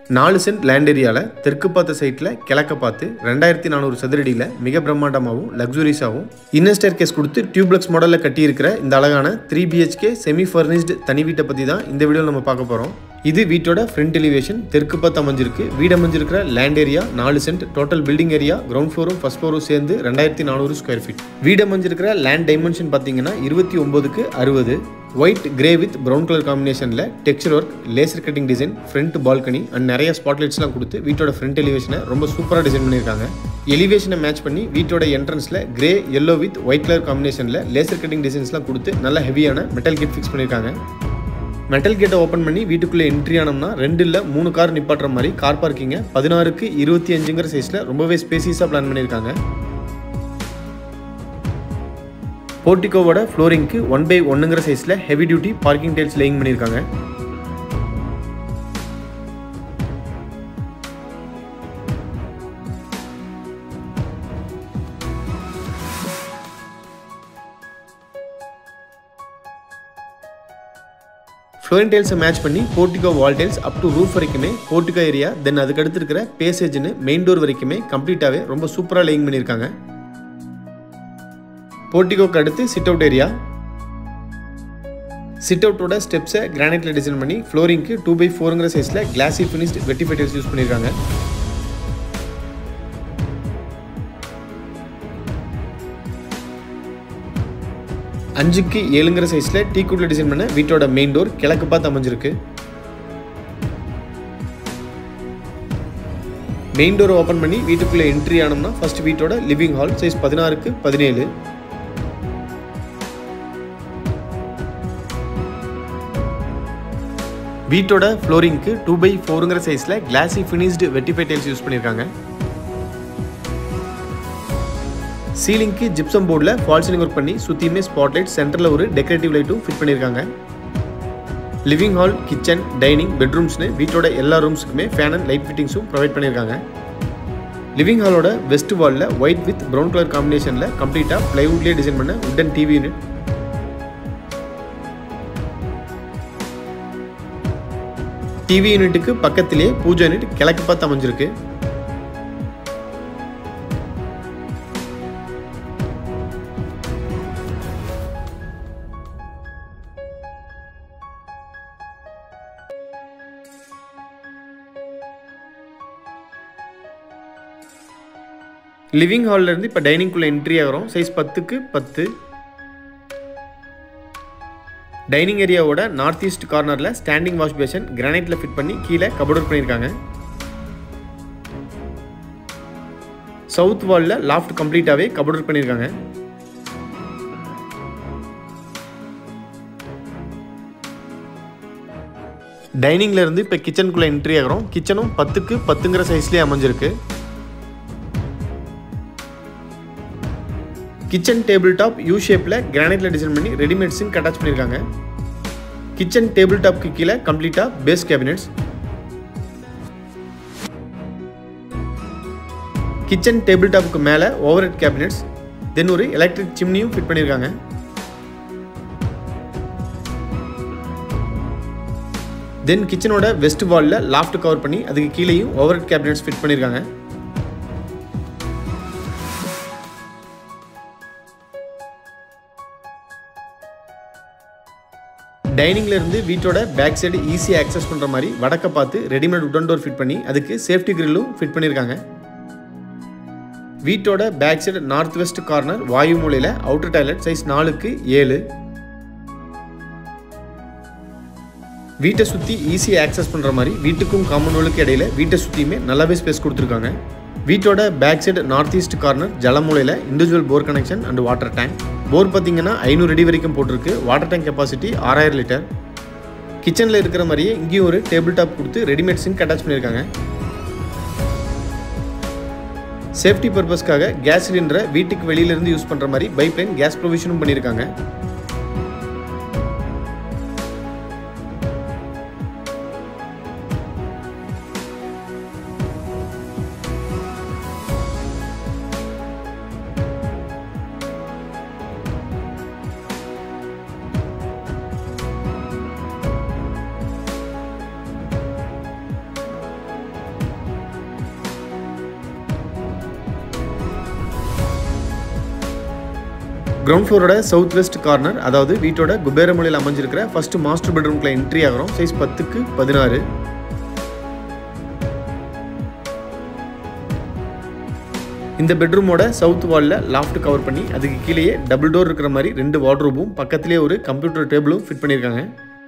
நாலு cent land ஏரியாவில் தெற்கு பார்த்த சைட்டில் கிழக்க பார்த்து ரெண்டாயிரத்தி நானூறு சதுரடியில் மிக பிரம்மாண்டமாகவும் லக்ஸுரியஸாகவும் இன்னஸ்டர் கேஸ் கொடுத்து டியூப்ளெக்ஸ் மாடலில் கட்டியிருக்கிற இந்த அழகான த்ரீ பிஹெச்கே செமி ஃபர்னிஷ்டு தனி வீட்டை பற்றி தான் இந்த வீடியோவில் நம்ம பார்க்க போகிறோம் இது வீட்டோட ஃப்ரண்ட் எலிவேஷன் தெற்கு பார்த்து அமைஞ்சிருக்கு வீடு அமைஞ்சிருக்கிற லேண்ட் ஏரியா நாலு cent total building area ground ஃப்ளோரும் ஃபர்ஸ்ட் ஃப்ளோரும் சேர்ந்து ரெண்டாயிரத்தி நானூறு ஸ்கொயர் ஃபீட் வீடு அமைஞ்சிருக்கிற லேண்ட் டைமென்ஷன் பார்த்தீங்கன்னா இருபத்தி ஒன்பதுக்கு அறுபது white grey with brown colour காம்பினேஷனில் texture work laser cutting design front balcony and நிறைய ஸ்பாட்லைட்ஸ்லாம் கொடுத்து வீட்டோட ஃப்ரண்ட் எலிவேஷனை ரொம்ப சூப்பராக டிசைன் பண்ணியிருக்காங்க எலிவேஷனை மேட்ச் பண்ணி வீட்டோட என்ட்ரன்ஸில் grey yellow with white colour காம்பினேஷனில் லேசர் கட்டிங் டிசைன்ஸ்லாம் கொடுத்து நல்ல ஹெவியான மெட்டல் கேட் ஃபிக்ஸ் பண்ணியிருக்காங்க மெட்டல் கேட்டை ஓப்பன் பண்ணி வீட்டுக்குள்ளே என்ட்ரி ஆனோம்னா ரெண்டு இல்லை மூணு கார் நிப்பாட்டுற மாதிரி கார் பார்க்கிங்கை பதினாறுக்கு இருபத்தி அஞ்சுங்கிற சைஸில் ரொம்பவே ஸ்பேசியஸாக பிளான் பண்ணியிருக்காங்க போர்ட்டிகோவோட ஃப்ளோரிங்க்கு ஒன் பை ஒன்னுங்கிற சைஸில் heavy duty parking tiles laying பண்ணியிருக்காங்க ஃப்ளோரிங் டைல்ஸை மேட்ச் பண்ணி portico wall tiles up to roof வரைக்குமே போர்ட்டிகோ ஏரியா தென் அதுக்கு அடுத்து இருக்கிற பேசேஜ்னு மெயின் டோர் வரைக்குமே கம்ப்ளீட்டாகவே ரொம்ப சூப்பராக லேயிங் பண்ணியிருக்காங்க போர்ட்டிகோக்கு அடுத்து சிட் அவுட் ஏரியா சிட் அவுட்டோட ஸ்டெப்ஸை கிரானைட்டில் டிசைன் பண்ணி ஃப்ளோரிங்க்கு டூ பை ஃபோருங்கிற சைஸில் கிளாசி ஃபினிஷ்ட் வெட்டிஃபைட்டர்ஸ் யூஸ் பண்ணியிருக்காங்க அஞ்சுக்கு ஏழுங்கிற சைஸில் டீ குட்டில் டிசைன் பண்ண வீட்டோட மெயின் டோர் கிழக்கு பார்த்து அமைஞ்சிருக்கு மெயின் டோர் ஓப்பன் பண்ணி வீட்டுக்குள்ளே என்ட்ரி ஆனோம்னா ஃபர்ஸ்ட் வீட்டோட லிவிங் ஹால் சைஸ் பதினாறுக்கு பதினேழு வீட்டோட ஃப்ளோரிங்க்கு டூ பை ஃபோருங்கிற சைஸில் classy finished vitrified tiles use பண்ணியிருக்காங்க சீலிங்க்கு ஜிப்சம் போர்டில் ஃபால் சீலிங் ஒர்க் பண்ணி சுற்றியுமே ஸ்பாட்லைட் சென்டரில் ஒரு டெக்கரேட்டிவ் லைட்டும் ஃபிட் பண்ணியிருக்காங்க லிவிங் ஹால் கிச்சன் டைனிங் பெட்ரூம்ஸ்னு வீட்டோட எல்லா ரூம்ஸுக்குமே ஃபேன் அண்ட் லைட் ஃபிட்டிங்ஸும் ப்ரொவைட் பண்ணியிருக்காங்க லிவிங் ஹாலோட வெஸ்ட் வாலில் ஒயிட் வித் ப்ரௌன் கலர் காம்பினேஷனில் கம்ப்ளீட்டாக ப்ளைவுட்லேயே டிசைன் பண்ண உட்டன் டிவி யூனிட் டிவி யூனிட்டுக்கு பக்கத்திலேயே பூஜா யூனிட் கிழக்கு பார்த்து அமைஞ்சிருக்கு லிவிங் ஹாலில் இருந்து இப்போ டைனிங்குள்ளே என்ட்ரி ஆகிறோம் சைஸ் பத்துக்கு பத்து டைனிங் ஏரியாவோட நார்த் ஈஸ்ட் கார்னரில் ஸ்டாண்டிங் வாஷ் பேஷன் கிரானைட்டில் ஃபிட் பண்ணி கீழே கபோர்ட் பண்ணியிருக்காங்க சவுத் வாலில் லாஃப்ட் கம்ப்ளீட்டாகவே கபோர்ட் பண்ணியிருக்காங்க டைனிங்ல இருந்து இப்போ கிச்சனுக்குள்ளே என்ட்ரி ஆகிறோம் கிச்சனும் பத்துக்கு பத்துங்கிற சைஸ்லேயே அமைஞ்சிருக்கு கிச்சன் டேபிள் டாப் யூ ஷேப்பில் கிரானைட்டில் டிசைன் பண்ணி ரெடிமேட் சிங்க் அட்டாச் பண்ணியிருக்காங்க கிச்சன் டேபிள் டாப்க்கு கீழே கம்ப்ளீட்டாக பேஸ் கேபினெட்ஸ் கிச்சன் டேபிள் டாப்புக்கு மேலே ஓவர் ஹெட் கேபினெட்ஸ் தென் ஒரு எலக்ட்ரிக் சிம்னியும் ஃபிட் பண்ணியிருக்காங்க தென் கிச்சனோட வெஸ்ட் வாலில் லாஃப்ட் கவர் பண்ணி அதுக்கு கீழேயும் ஓவர் ஹெட் கேபினெட்ஸ் ஃபிட் பண்ணியிருக்காங்க டைனிங்ல இருந்து வீட்டோட பேக் சைடு ஈஸியாக ஆக்சஸ் பண்ணுற மாதிரி வடக்க பார்த்து ரெடிமேட் உடன் டோர் ஃபிட் பண்ணி அதுக்கு சேஃப்டி கிரில்லும் ஃபிட் பண்ணியிருக்காங்க வீட்டோட back side north west corner வாயு மூலையில் அவுட்டர் டாய்லெட் சைஸ் நாலுக்கு ஏழு வீட்டை சுற்றி ஈஸியாக ஆக்சஸ் பண்ணுற மாதிரி வீட்டுக்கும் காமன் ஹோலுக்கு இடையில வீட்டை சுற்றியுமே நல்லாவே ஸ்பேஸ் கொடுத்துருக்காங்க வீட்டோட back side north east corner ஜலமூலையில் individual bore connection and water tank bore பார்த்தீங்கன்னா ஐநூறு அடி வரைக்கும் போட்டிருக்கு வாட்டர் டேங்க் கெப்பாசிட்டி ஆறாயிரம் லிட்டர் கிச்சனில் இருக்கிற மாதிரியே இங்கேயும் ஒரு டேபிள் டாப் கொடுத்து ரெடிமேட் சிங்க் அட்டாச் பண்ணியிருக்காங்க சேஃப்டி பர்பஸ்க்காக கேஸ் சிலிண்டரை வீட்டுக்கு வெளியிலேருந்து யூஸ் பண்ணுற மாதிரி பைப்லைன் கேஸ் ப்ரொவிஷனும் பண்ணியிருக்காங்க கிரவுண்ட் ஃப்ளோரோட சவுத் வெஸ்ட் கார்னர் அதாவது வீட்டோட குபேரமலையில் அமைஞ்சிருக்கிற ஃபர்ஸ்ட் மாஸ்டர் பெட்ரூம்குள்ள என்ட்ரி ஆகிறோம் சைஸ் பத்துக்கு பதினாறு இந்த பெட்ரூமோட சவுத் வாலில் லாஃப்ட் கவர் பண்ணி அதுக்கு கீழேயே டபுள் டோர் இருக்கிற மாதிரி ரெண்டு வார்ட்ரோபும் பக்கத்துலேயே ஒரு கம்ப்யூட்டர் டேபிளும் ஃபிட் பண்ணியிருக்காங்க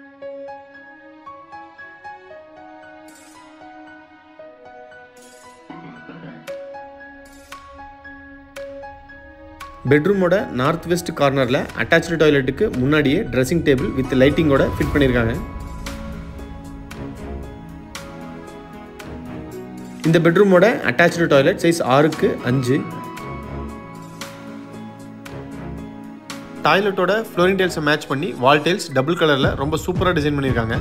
பெட்ரூமோட நார்த் வெஸ்ட் கார்னரில் அட்டாச்சு டாய்லெட்டுக்கு முன்னாடியே ட்ரெஸ்ஸிங் டேபிள் வித் லைட்டிங்கோட ஃபிட் பண்ணியிருக்காங்க இந்த பெட்ரூமோட அட்டாச்சு டாய்லெட் சைஸ் ஆறுக்கு அஞ்சு டாய்லெட்டோட ஃப்ளோரிங் டைல்ஸை மேட்ச் பண்ணி வால் டைல்ஸ் டபுள் கலரில் ரொம்ப சூப்பராக டிசைன் பண்ணியிருக்காங்க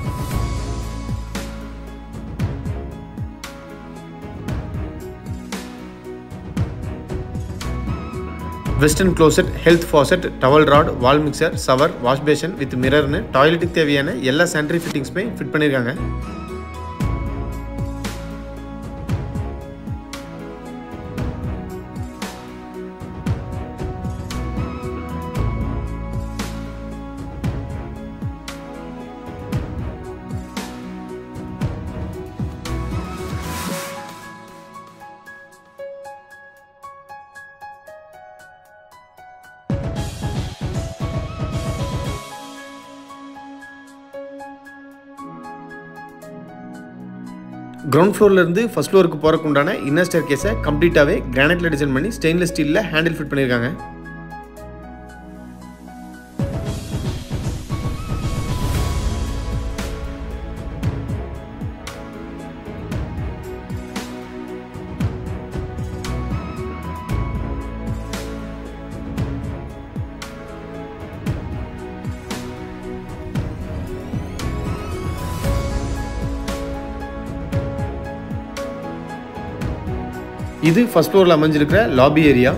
western closet health faucet towel rod wall mixer shower wash basin with மிரர்னு டாய்லெட்டுக்கு தேவையான எல்லா சானிட்டரி ஃபிட்டிங்ஸுமே ஃபிட் பண்ணியிருக்காங்க கிரவுண்ட் ஃப்ளோர்லேருந்து ஃபஸ்ட் ஃப்ளோருக்கு போகிறக்கு உண்டான இன்னர் ஸ்டேர் கேஸை கம்ப்ளீட்டாகவே கிரானைட்டில் டிசைன் பண்ணி ஸ்டெயின்லெஸ் ஸ்டீலில் ஹேண்டில் ஃபிட் பண்ணியிருக்காங்க இது ஃபர்ஸ்ட் ஃப்ளோரில் அமைஞ்சிருக்கிற லாபி ஏரியா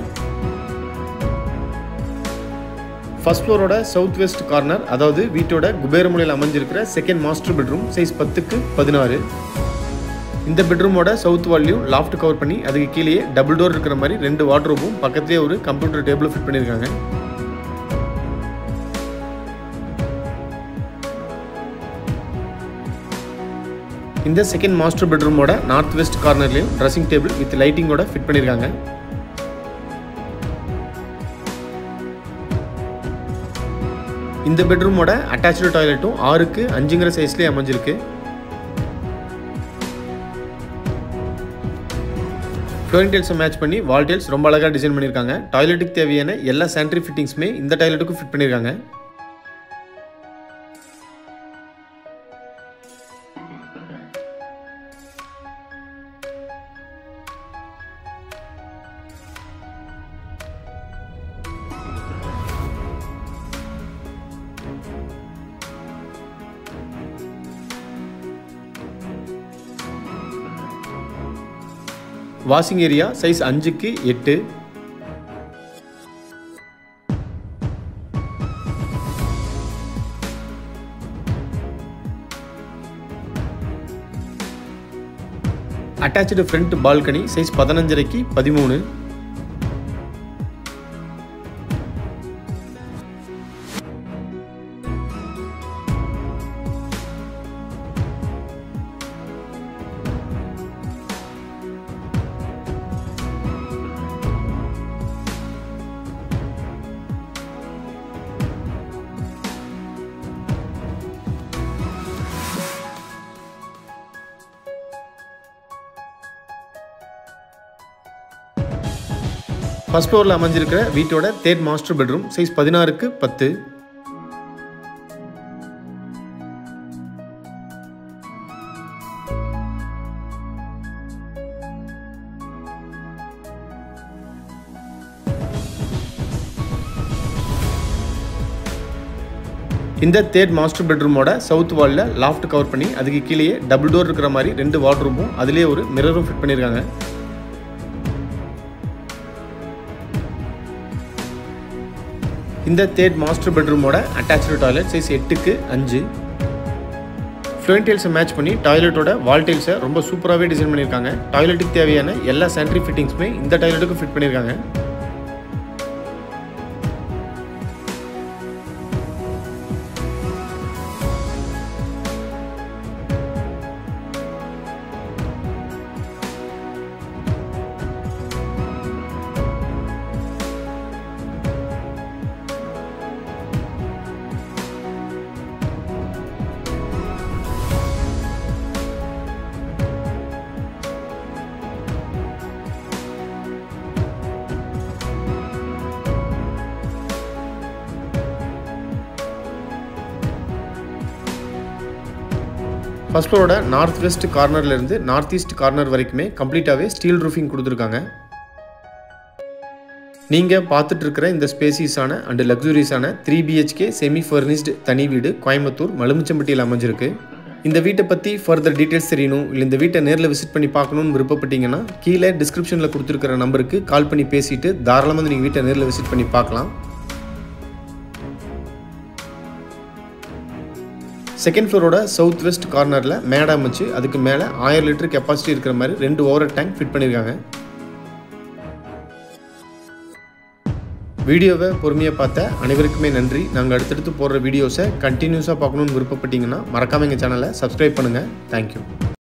ஃபர்ஸ்ட் ஃப்ளோரோட சவுத் வெஸ்ட் கார்னர் அதாவது வீட்டோட குபேரமுனையில் அமைஞ்சிருக்கிற செகண்ட் மாஸ்டர் பெட்ரூம் சைஸ் பத்துக்கு பதினாறு இந்த பெட்ரூமோட சவுத் வால்லையும் லாஃப்ட் கவர் பண்ணி அதுக்கு கீழேயே டபுள் டோர் இருக்கிற மாதிரி ரெண்டு வார்ட்ரோபும் பக்கத்துலேயே ஒரு கம்ப்யூட்டர் டேபிளும் ஃபிட் பண்ணியிருக்காங்க இந்த செகண்ட் மாஸ்டர் பெட்ரூமோட நார்த் வெஸ்ட் கார்னர்லையும் ட்ரெஸ்ஸிங் டேபிள் வித் லைட்டிங்கோட ஃபிட் பண்ணியிருக்காங்க இந்த பெட்ரூமோட அட்டாச்சு டாய்லெட்டும் ஆறுக்கு அஞ்சுங்கிற சைஸ்லேயே அமைஞ்சிருக்கு ஃப்ளோரிங் டைல்ஸை மேட்ச் பண்ணி வால் டைல்ஸ் ரொம்ப அழகாக டிசைன் பண்ணியிருக்காங்க டாய்லெட்டுக்கு தேவையான எல்லா சானிட்டரி ஃபிட்டிங்ஸுமே இந்த டாய்லெட்டுக்கும் ஃபிட் பண்ணியிருக்காங்க வாஷிங் ஏரியா சைஸ் அஞ்சுக்கு எட்டு அட்டாச்சு ஃப்ரண்ட் பால்கனி சைஸ் பதினஞ்சரைக்கு பதிமூணு ஃபர்ஸ்ட் ஃப்ளோரில் அமைஞ்சிருக்கிற வீட்டோட தேர்ட் மாஸ்டர் பெட்ரூம் சைஸ் பதினாறுக்கு பத்து இந்த தேர்ட் மாஸ்டர் பெட்ரூமோட சவுத் வாலில் லாஃப்ட் கவர் பண்ணி அதுக்கு கீழேயே டபுள் டோர் இருக்கிற மாதிரி ரெண்டு வார்ட்ரூமும் அதுலேயே ஒரு மிரரும் ஃபிட் பண்ணியிருக்காங்க இந்த தேர்ட் மாஸ்டர் பெட்ரூமோட அட்டாச்சு டாய்லெட் சைஸ் எட்டுக்கு அஞ்சு ஃப்ளோயின் டைல்ஸை மேட்ச் பண்ணி டாய்லெட்டோட வால் டைல்ஸை ரொம்ப சூப்பராகவே டிசைன் பண்ணியிருக்காங்க டாய்லெட்டுக்கு தேவையான எல்லா சானிட்டரி ஃபிட்டிங்ஸுமே இந்த டாய்லெட்டுக்கும் ஃபிட் பண்ணியிருக்காங்க ஃபர்ஸ்ட் ஃப்ளோரோட நார்த் வெஸ்ட் கார்னர்லேருந்து நார்த் ஈஸ்ட் கார்னர் வரைக்குமே கம்ப்ளீட்டாகவே ஸ்டீல் ரூஃபிங் கொடுத்துருக்காங்க நீங்கள் பார்த்துட்டு இருக்கிற இந்த ஸ்பேசிஸான அண்டு லக்ஸுரியஸான த்ரீ பிஹெச்கே செமி ஃபர்னிஷ்டு தனி வீடு கோயம்புத்தூர் மலுமிச்சம்பட்டியில் அமைஞ்சிருக்கு இந்த வீட்டை பற்றி ஃபர்தர் டீட்டெயில்ஸ் தெரியணும் இல்லை இந்த வீட்டை நேரில் விசிட் பண்ணி பார்க்கணுன்னு விருப்பப்பட்டீங்கன்னா கீழே டிஸ்கிரிப்ஷனில் கொடுத்துருக்கிற நம்பருக்கு கால் பண்ணி பேசிட்டு தாராளமாக வந்து நீங்கள் வீட்டை நேரில் விசிட் பண்ணி பார்க்கலாம் செகண்ட் ஃப்ளோரோட சவுத் வெஸ்ட் கார்னரில் மேடை அமைச்சு அதுக்கு மேலே ஆயிரம் லிட்டர் கெப்பாசிட்டி இருக்கிற மாதிரி ரெண்டு ஓவர் டேங்க் ஃபிட் பண்ணியிருக்காங்க வீடியோவை பொறுமையாக பார்த்த அனைவருக்குமே நன்றி நாங்கள் அடுத்தடுத்து போடுற வீடியோஸை கண்டினியூஸாக பார்க்கணுன்னு விருப்பப்பட்டீங்கன்னா மறக்காமல் எங்கள் சேனலை சப்ஸ்கிரைப் பண்ணுங்கள் தேங்க்யூ